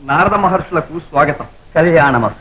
నారద మహర్షులకు స్వాగతం కళ్యాణమస్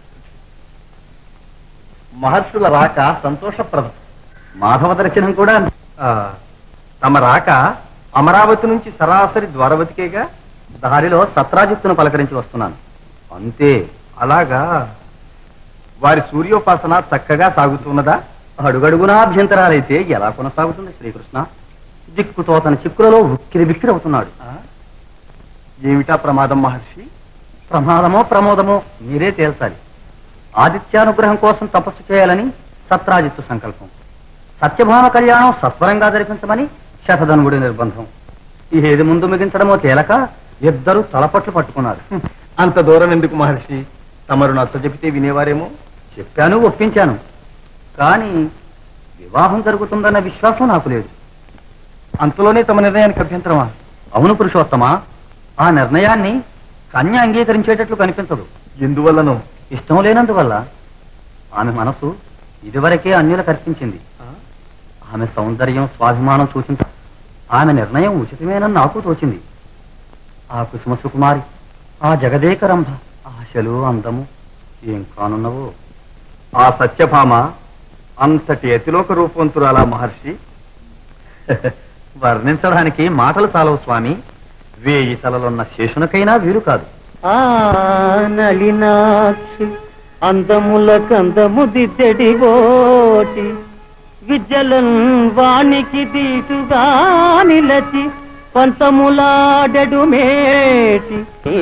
మహర్షుల రాక సంతోషప్రదం మాధవ దర్శనం కూడా ఆ, తమ రాక అమరావతి నుంచి సరాసరి ద్వారవతికేగా దారిలో సత్రాజిత్తును పలకరించి వస్తున్నాను అంతే అలాగా వారి సూర్యోపాసన చక్కగా సాగుతున్నదా అడుగడుగునా అభ్యంతరాలైతే ఎలా కొనసాగుతుంది శ్రీకృష్ణ దిక్కుతో తన చిక్కులలో ఉక్కిరి బిక్కిరి అవుతున్నాడు ఏమిటా ప్రమాదం మహర్షి ప్రమాదమో ప్రమోదమో మీరే తేల్చాలి ఆదిత్యానుగ్రహం కోసం తపస్సు చేయాలని సత్రాజిత్తు సంకల్పం సత్యభామ కళ్యాణం సత్వరంగా జరిపించమని శతధనుగుడి నిర్బంధం ఏది ముందు మిగించడమో తేలక ఇద్దరు తలపట్లు పట్టుకున్నారు అంత దూరం ఎందుకు మహర్షి తమరు నచ్చ చెబితే వినేవారేమో చెప్పాను ఒప్పించాను కానీ వివాహం జరుగుతుందన్న విశ్వాసం నాకు లేదు అంతలోనే తమ నిర్ణయానికి అభ్యంతరమా అవును పురుషోత్తమా ఆ నిర్ణయాన్ని కన్య అంగీకరించేటట్లు కనిపించదు ఎందువల్లనో ఇష్టం లేనందువల్ల ఆమె మనసు ఇదివరకే అన్యులకు అర్పించింది ఆమె సౌందర్యం స్వాభిమానం సూచించ ఆమె నిర్ణయం ఉచితమేనని నాకు తోచింది ఆ కుసుమ సుకుమారి ఆ జగదేక రంభ ఆశలు అందము ఏం కానున్నవో ఆ సత్యభామ అంతటి అతిలోక రూపవంతురాలా మహర్షి వర్ణించడానికి మాటలు చాలవు స్వామి వేయి తలలున్న శేషునకైనా వీలు కాదు ఆ నలినాక్షి అందముల కందము దిద్దెడి ఓటి విద్యలన్ వానికి దీటుగా నిలచి పంచములాడెడు మేటి ఈ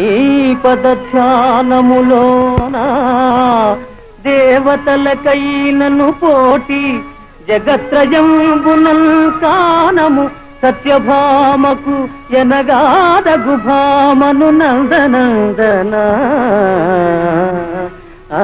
పదధ్యానములోన దేవతలకైనను పోటీ జగత్రయంబునల్ కానము సత్యభామకు ఎనగాదగు భామను నందనందన ఆ.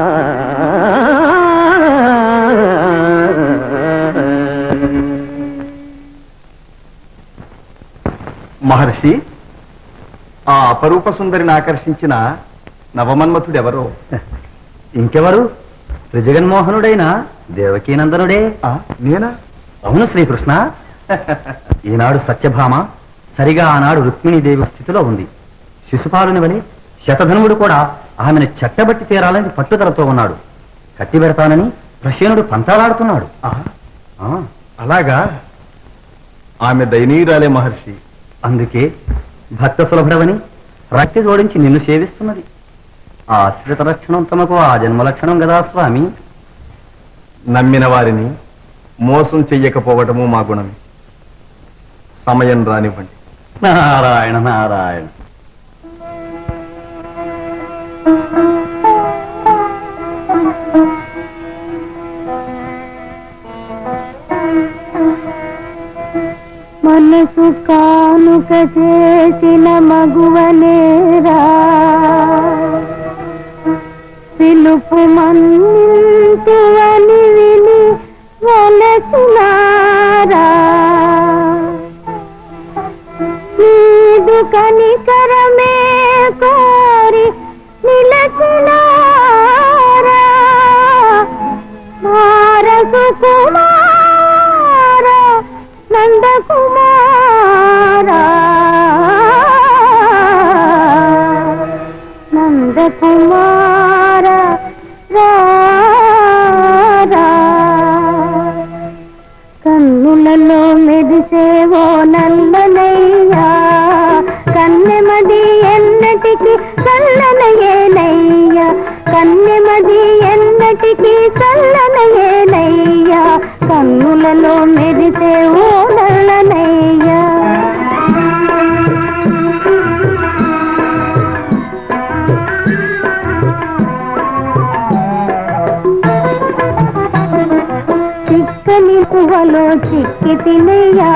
మహర్షి ఆ అపరూప సుందరిని ఆకర్షించిన నవమన్మథుడెవరో ఇంకెవరు త్రిజగన్మోహనుడైన దేవకీనందనుడే ఆ, నేనా అవును శ్రీకృష్ణ ఈనాడు సత్యభామ సరిగా ఆనాడు రుక్మిణీదేవి స్థితిలో ఉంది శిశుపాలుని వలి శతధనువుడు కూడా ఆమెను చెట్టబట్టి తీరాలని పట్టుదలతో ఉన్నాడు కట్టి పెడతానని ప్రసేనుడు పంతాలాడుతున్నాడు ఆ, ఆ, అలాగా ఆమె దయనీయురాలే మహర్షి అందుకే భక్త సులభుడవని రక్తి జోడించి నిన్ను సేవిస్తున్నది ఆశ్రిత లక్షణం తమకు ఆ జన్మ లక్షణం కదా స్వామి నమ్మిన వారిని మోసం చెయ్యకపోవటము మా గుణమే సమయం రానివ్వండి నారాయణ నారాయణ మనసు కానుక చేసిన మగువనేరా పిలుపు మన్నింతువని విని వలసినారా నీదు కనికరమే కోరి నిలచినారా మారసు కుమార నందకుమార నందకుమార రారా కన్నులలో మెరిసేవో నల్లనయ్యా కన్నెమది ఎన్నటికి చల్లనయేనయ్యా కన్నెమది ఎన్నటికి చల్లనయేనయ్యా కన్నులలో మెరిసేవో నల్లనయ్యా చిక్కని పువ్వలో చిక్కి తినయ్యా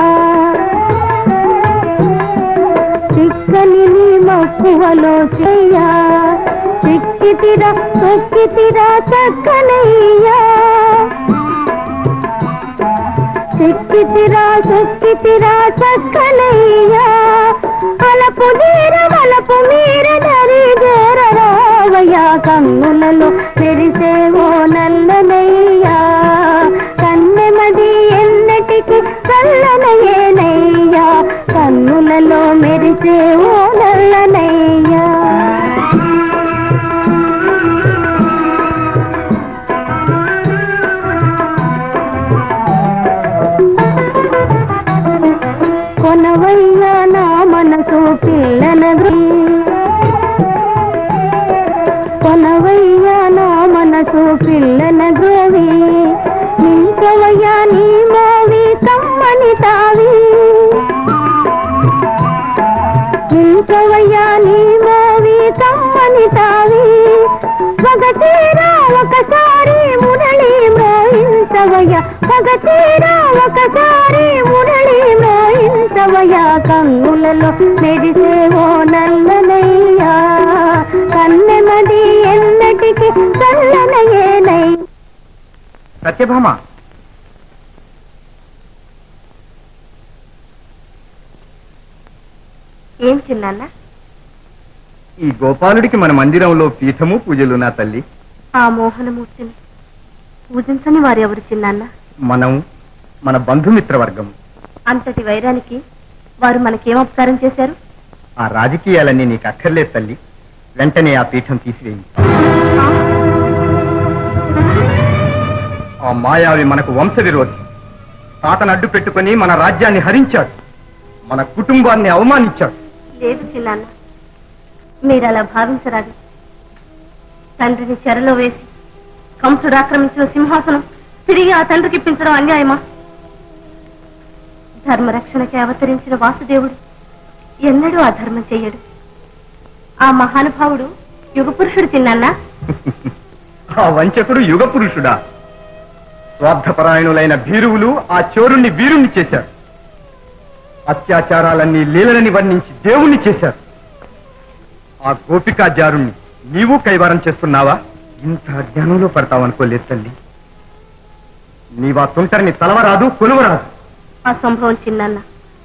చిక్కని నీ మక్కువలో చెయ్యా చిక్కితిరా తొక్కితిరా చక్కనయ్యా చిక్కితిరా తొక్కితిరా చక్కనయ్యా అలపు నీర వలపు మీర దరి రావయ్యా కన్నులలో మెరిసేవో నల్లనయ్యా కన్నెమది ఎన్నటికి చల్లనయేనయ్యా కన్నులలో మెరిసేవో నల్లనయ్యా పగతీరా ఒకసారి మురళి మ్రోయించవయ్య పగతీరా ఒకసారి మురళి మ్రోయించవయ్య కన్నులలో మెరిసేవో నల్లనయ్యా కన్నెమది ఎన్నటికి చల్లనయేనై సత్యభామ ఏం చిన్నాన్న ఈ గోపాలుడికి మన మందిరంలో పీఠము పూజలు నా తల్లి ఆ మోహనమూర్తిని పూజించని వారెవరు చిన్నాన్న మనం మన బంధుమిత్ర వర్గం అంతటి వైరానికి వారు మనకేం అపకారం చేశారు ఆ రాజకీయాలన్నీ నీకు అక్కర్లేదు తల్లి వెంటనే ఆ పీఠం తీసివేయి ఆ మాయావి మనకు వంశ విరోధి తాతను అడ్డు పెట్టుకుని మన రాజ్యాన్ని హరించాడు మన కుటుంబాన్ని అవమానించాడు లేదు చిన్నాన్న మీరు అలా భావించరాదు తండ్రిని చెరలో వేసి కంసుడు ఆక్రమించిన సింహాసనం తిరిగి ఆ తండ్రికి ఇప్పించడం అన్యాయమా ధర్మరక్షణకి అవతరించిన వాసుదేవుడు ఎన్నడూ అధర్మం చెయ్యడు ఆ మహానుభావుడు యుగపురుషుడు చిన్నాన్న ఆ వంచకుడు యుగ పురుషుడా స్వార్థపరాయణులైన భీరువులు ఆ చోరుణ్ణి వీరుణ్ణి చేశారు అత్యాచారాలన్నీ లీలలని వర్ణించి దేవుణ్ణి చేశారు ఆ గోపికా జారుణ్ణి నీవు కైవారం చేస్తున్నావా ఇంత జ్ఞానంలో పడతావనుకోలేదు తల్లి నీవా తుంటరిని తలవరాదు కొలువరాదు ఆ సంభవం చిన్నాన్న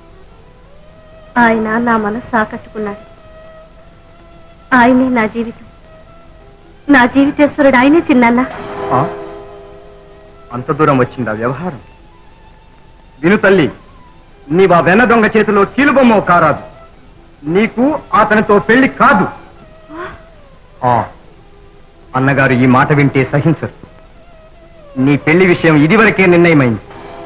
ఆయన నా మనస్సు ఆకట్టుకున్నాడు ఆయనే నా జీవితం నా జీవితేశ్వరుడు ఆయనే చిన్నాన్న ఆ? అంత దూరం వచ్చిందా వ్యవహారం విను తల్లి నీవా వెన్న దొంగ చేతిలో కీలుబొమ్మ కారాదు నీకు అతనితో పెళ్లి కాదు ఆ, అన్నగారు ఈ మాట వింటే సహించరు నీ పెళ్లి విషయం ఇదివరకే నిర్ణయమైంది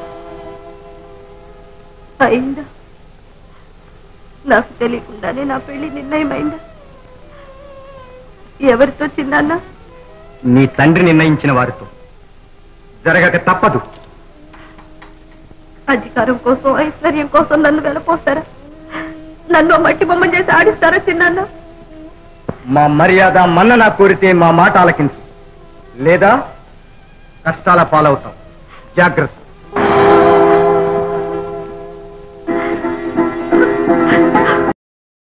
అయిందా నాకు తెలియకుండానే నా పెళ్లి నిర్ణయమైందా ఎవరితో చిన్నాన్న నీ తండ్రి నిర్ణయించిన వారితో జరగక తప్పదు అధికారం కోసం ఐశ్వర్యం కోసం నన్ను వెళ్ళపోస్తారా నన్ను మట్టి బొమ్మ చేసి ఆడిస్తారా చిన్నాన్న మా మర్యాద మన్నన కోరితే మా మాట ఆలకించు లేదా కష్టాల పాలవుతాం జాగ్రత్త